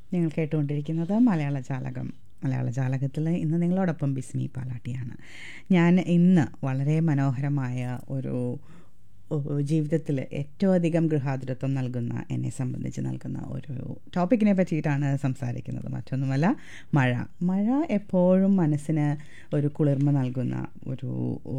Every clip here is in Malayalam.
നിങ്ങൾ കേട്ടുകൊണ്ടിരിക്കുന്നത് മലയാള ജാലകം മലയാള ജാലകത്തിൽ ഇന്ന് നിങ്ങളോടൊപ്പം ബിസ്മി പാലാട്ടിയാണ് ഞാൻ ഇന്ന് വളരെ മനോഹരമായ ഒരു ജീവിതത്തിൽ ഏറ്റവും അധികം ഗൃഹാതുരത്വം നൽകുന്ന എന്നെ സംബന്ധിച്ച് നൽകുന്ന ഒരു ടോപ്പിക്കിനെ പറ്റിയിട്ടാണ് സംസാരിക്കുന്നത് മറ്റൊന്നുമല്ല മഴ മഴ എപ്പോഴും മനസ്സിന് ഒരു കുളിർമ നൽകുന്ന ഒരു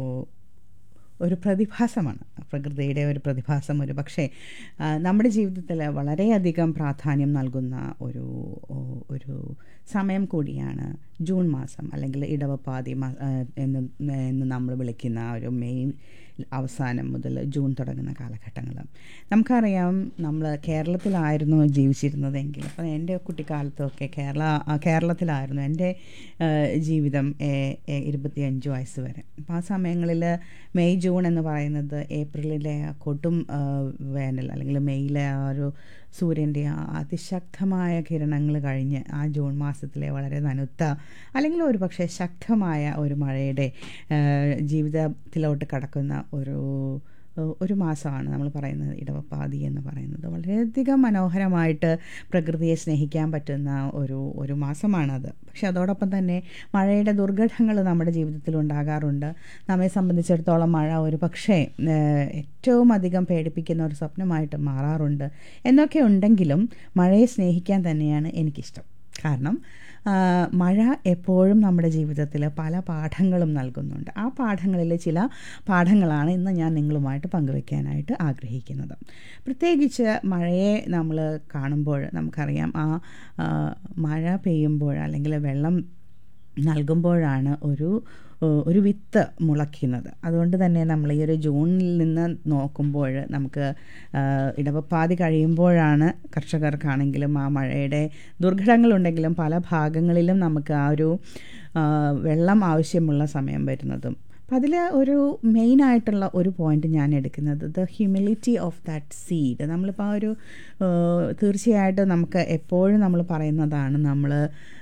ഒരു പ്രതിഭാസമാണ് പ്രകൃതിയുടെ ഒരു പ്രതിഭാസം ഒരു പക്ഷേ നമ്മുടെ ജീവിതത്തിൽ വളരെയധികം പ്രാധാന്യം നൽകുന്ന ഒരു ഒരു സമയം കൂടിയാണ് ജൂൺ മാസം അല്ലെങ്കിൽ ഇടവപ്പാതി എന്ന് എന്ന് നമ്മൾ വിളിക്കുന്ന ഒരു മെയ് അവസാനം മുതൽ ജൂൺ തുടങ്ങുന്ന കാലഘട്ടങ്ങൾ നമുക്കറിയാം നമ്മൾ കേരളത്തിലായിരുന്നു ജീവിച്ചിരുന്നതെങ്കിൽ അപ്പം എൻ്റെ കുട്ടിക്കാലത്തൊക്കെ കേരള കേരളത്തിലായിരുന്നു എൻ്റെ ജീവിതം ഇരുപത്തിയഞ്ച് വയസ്സ് വരെ അപ്പോൾ ആ സമയങ്ങളിൽ മെയ് ജൂൺ എന്ന് പറയുന്നത് ഏപ്രിലിലെ കൊടും വേനൽ അല്ലെങ്കിൽ മെയ്യിലെ ആ ഒരു സൂര്യൻ്റെ ആ അതിശക്തമായ കിരണങ്ങൾ കഴിഞ്ഞ് ആ ജൂൺ മാസത്തിലെ വളരെ നനുത്ത അല്ലെങ്കിൽ ഒരു പക്ഷേ ശക്തമായ ഒരു മഴയുടെ ജീവിതത്തിലോട്ട് കടക്കുന്ന ഒരു ഒരു മാസമാണ് നമ്മൾ പറയുന്നത് ഇടവപ്പാതി എന്ന് പറയുന്നത് വളരെയധികം മനോഹരമായിട്ട് പ്രകൃതിയെ സ്നേഹിക്കാൻ പറ്റുന്ന ഒരു ഒരു മാസമാണത് പക്ഷെ അതോടൊപ്പം തന്നെ മഴയുടെ ദുർഘടങ്ങൾ നമ്മുടെ ജീവിതത്തിൽ ഉണ്ടാകാറുണ്ട് നമ്മെ സംബന്ധിച്ചിടത്തോളം മഴ ഒരു പക്ഷേ ഏറ്റവും അധികം പേടിപ്പിക്കുന്ന ഒരു സ്വപ്നമായിട്ട് മാറാറുണ്ട് എന്നൊക്കെ ഉണ്ടെങ്കിലും മഴയെ സ്നേഹിക്കാൻ തന്നെയാണ് എനിക്കിഷ്ടം കാരണം മഴ എപ്പോഴും നമ്മുടെ ജീവിതത്തിൽ പല പാഠങ്ങളും നൽകുന്നുണ്ട് ആ പാഠങ്ങളിൽ ചില പാഠങ്ങളാണ് ഇന്ന് ഞാൻ നിങ്ങളുമായിട്ട് പങ്കുവെക്കാനായിട്ട് ആഗ്രഹിക്കുന്നത് പ്രത്യേകിച്ച് മഴയെ നമ്മൾ കാണുമ്പോൾ നമുക്കറിയാം ആ മഴ പെയ്യുമ്പോൾ അല്ലെങ്കിൽ വെള്ളം നൽകുമ്പോഴാണ് ഒരു ഒരു വിത്ത് മുളയ്ക്കുന്നത് അതുകൊണ്ട് തന്നെ നമ്മൾ ഈ ഒരു ജൂണിൽ നിന്ന് നോക്കുമ്പോൾ നമുക്ക് ഇടവപ്പാതി കഴിയുമ്പോഴാണ് കർഷകർക്കാണെങ്കിലും ആ മഴയുടെ ദുർഘടങ്ങളുണ്ടെങ്കിലും പല ഭാഗങ്ങളിലും നമുക്ക് ആ ഒരു വെള്ളം ആവശ്യമുള്ള സമയം വരുന്നതും അപ്പം അതിൽ ഒരു മെയിനായിട്ടുള്ള ഒരു പോയിന്റ് ഞാൻ എടുക്കുന്നത് the humility of that seed നമ്മളിപ്പോൾ ആ ഒരു തീർച്ചയായിട്ടും നമുക്ക് എപ്പോഴും നമ്മൾ പറയുന്നതാണ് നമ്മൾ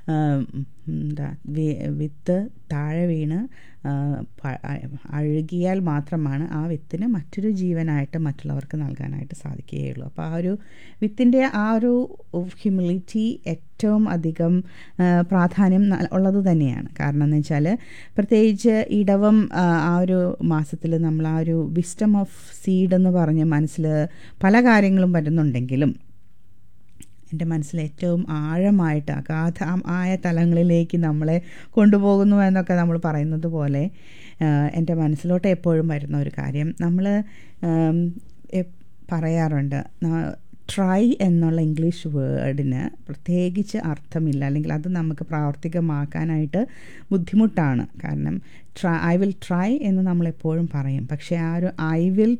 എന്താ വിത്ത് താഴെ വീണ് അഴുകിയാൽ മാത്രമാണ് ആ വിത്തിന് മറ്റൊരു ജീവനായിട്ട് മറ്റുള്ളവർക്ക് നൽകാനായിട്ട് സാധിക്കുകയുള്ളൂ അപ്പോൾ ആ ഒരു വിത്തിൻ്റെ ആ ഒരു ഹ്യൂമിലിറ്റി ഏറ്റവും അധികം പ്രാധാന്യം ഉള്ളത് തന്നെയാണ് കാരണം എന്ന് വെച്ചാൽ പ്രത്യേകിച്ച് ഇടവം ആ ഒരു മാസത്തിൽ നമ്മൾ ആ ഒരു വിസ്റ്റം ഓഫ് സീഡ് എന്ന് പറഞ്ഞ് മനസ്സിൽ പല കാര്യങ്ങളും വരുന്നുണ്ടെങ്കിലും എൻ്റെ മനസ്സിൽ ഏറ്റവും ആഴമായിട്ട് അഗാധ ആയ തലങ്ങളിലേക്ക് നമ്മളെ കൊണ്ടുപോകുന്നു എന്നൊക്കെ നമ്മൾ പറയുന്നത് പോലെ എൻ്റെ മനസ്സിലോട്ട് എപ്പോഴും വരുന്ന ഒരു കാര്യം നമ്മൾ പറയാറുണ്ട് ട്രൈ എന്നുള്ള ഇംഗ്ലീഷ് വേർഡിന് പ്രത്യേകിച്ച് അർത്ഥമില്ല അല്ലെങ്കിൽ അത് നമുക്ക് പ്രാവർത്തികമാക്കാനായിട്ട് ബുദ്ധിമുട്ടാണ് കാരണം ട്രൈ ഐ വിൽ ട്രൈ എന്ന് നമ്മൾ എപ്പോഴും പറയും പക്ഷേ ആ ഒരു ഐ വിൽ